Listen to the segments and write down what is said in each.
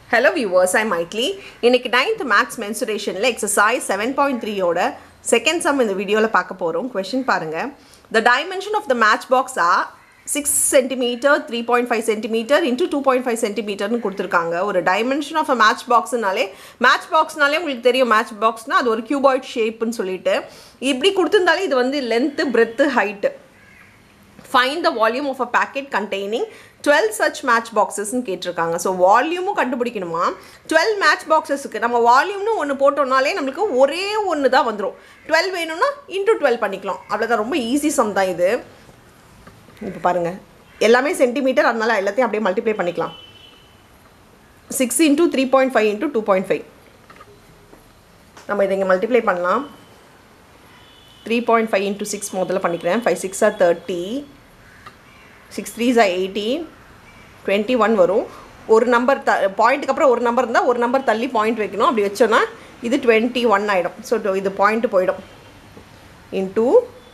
hello viewers I மைட்லி இன்னைக்கு ninth maths மென்சுரேஷனில் எக்ஸசைஸ் செவன் பாயிண்ட் த்ரீயோட செகண்ட் சம் இந்த வீடியோவில் பார்க்க போகிறோம் கொஷின் பாருங்கள் the dimension of the match box ஆ six centimetre three point five centimetre into two point five சென்டிமீட்டர்னு கொடுத்துருக்காங்க ஒரு டைமென்ஷன் ஆஃப் அ மேட்ச் பாக்ஸ்னாலே மேட்ச் பாக்ஸ்னாலே உங்களுக்கு தெரியும் மேட்ச் பாக்ஸ்னால் அது ஒரு கியூபாய்ட் ஷேப்புன்னு சொல்லிட்டு இப்படி கொடுத்துருந்தாலே இது வந்து length breadth height find the volume of a packet containing twelve such match பாக்ஸஸ்ன்னு கேட்டிருக்காங்க ஸோ வால்யூமும் கண்டுபிடிக்கணுமா டுவெல் மேட்ச் பாக்ஸஸுக்கு நம்ம வால்யூம்னு ஒன்று போட்டோம்னாலே நம்மளுக்கு ஒரே ஒன்று தான் வந்துடும் டுவெல் வேணும்னா இன்டூ டுவெல் பண்ணிக்கலாம் அவ்வளோதான் ரொம்ப ஈஸி சம் தான் இது இப்போ பாருங்கள் எல்லாமே சென்டிமீட்டர் அதனால எல்லாத்தையும் அப்படியே மல்டிப்ளை பண்ணிக்கலாம் six into three point five into two point five நம்ம இதை இங்கே மல்டிப்ளை பண்ணலாம் three point five into six முதல்ல பண்ணிக்கிறேன் five six are thirty six threes are eighteen twenty one வரும் ஒரு நம்பர் த பாயிண்ட்டுக்கு அப்புறம் ஒரு நம்பர் இருந்தால் ஒரு நம்பர் தள்ளி பாயிண்ட் வைக்கணும் அப்படி வச்சோன்னா இது டுவெண்ட்டி ஒன் ஆகிடும் ஸோ இது பாயிண்ட்டு போயிடும் இன்டூ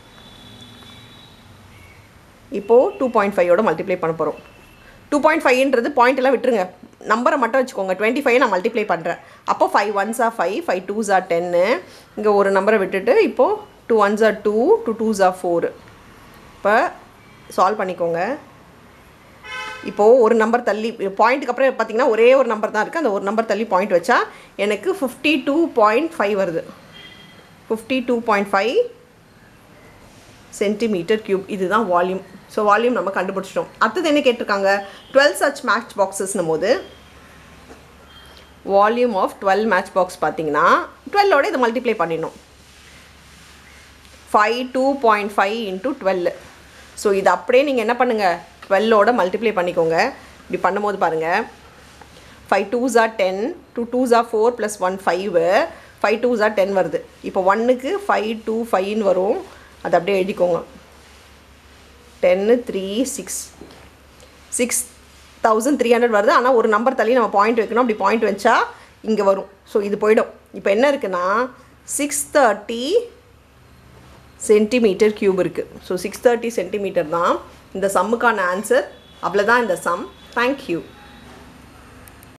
இப்போது டூ பாயிண்ட் ஃபைவோட மல்டிப்ளை பண்ண போகிறோம் டூ பாயிண்ட் ஃபைவ்ன்றது பாயிண்ட் எல்லாம் விட்டுருங்க நம்பரை மட்டும் வச்சுக்கோங்க டுவெண்ட்டி ஃபைவ் நான் மல்டிப்ளை பண்ணுறேன் அப்போ five ones are five five twos are டென்னு இங்கே ஒரு நம்பரை விட்டுட்டு இப்போது two ones are two two twos are four இப்போ சால்வ் பண்ணிக்கோங்க இப்போது ஒரு நம்பர் தள்ளி பாயிண்ட்டுக்கு அப்புறம் பார்த்தீங்கன்னா ஒரே ஒரு நம்பர் தான் இருக்குது அந்த ஒரு நம்பர் தள்ளி பாயிண்ட் வச்சா எனக்கு ஃபிஃப்டி டூ பாயிண்ட் ஃபைவ் வருது fifty two point five centimetre cube இதுதான் வால்யூம் ஸோ வால்யூம் நம்ம கண்டுபிடிச்சிட்டோம் அடுத்தது என்ன கேட்டிருக்காங்க டுவெல் சச் மேட்ச் பாக்ஸஸ்னும் போது volume of twelve match box பார்த்தீங்கன்னா டுவெல்லோட இதை மல்டிப்ளை பண்ணிடணும் five two point five into twelve so இது அப்படியே நீங்கள் என்ன பண்ணுங்கள் டுவெல்லோட மல்டிப்ளை பண்ணிக்கோங்க இப்படி பண்ணும்போது பாருங்கள் five twos are ten two twos are four plus one five five twos are ten வருது இப்போ ஒன்றுக்கு ஃபைவ் டூ ஃபைவ்னு வரும் அதை அப்படியே எழுதிக்கோங்க டென்னு three six six thousand three hundred வருது ஆனால் ஒரு நம்பர் தள்ளி நம்ம பாயிண்ட் வைக்கணும் அப்படி பாயிண்ட் வச்சா இங்கே வரும் ஸோ இது போயிடும் இப்போ என்ன இருக்குன்னா சிக்ஸ் தேர்ட்டி சென்டிமீட்டர் க்யூப் இருக்குது ஸோ சிக்ஸ் தேர்ட்டி சென்டிமீட்டர் தான் இந்த சம்முக்கான ஆன்சர் அவ்வளோதான் இந்த சம் தேங்க்யூ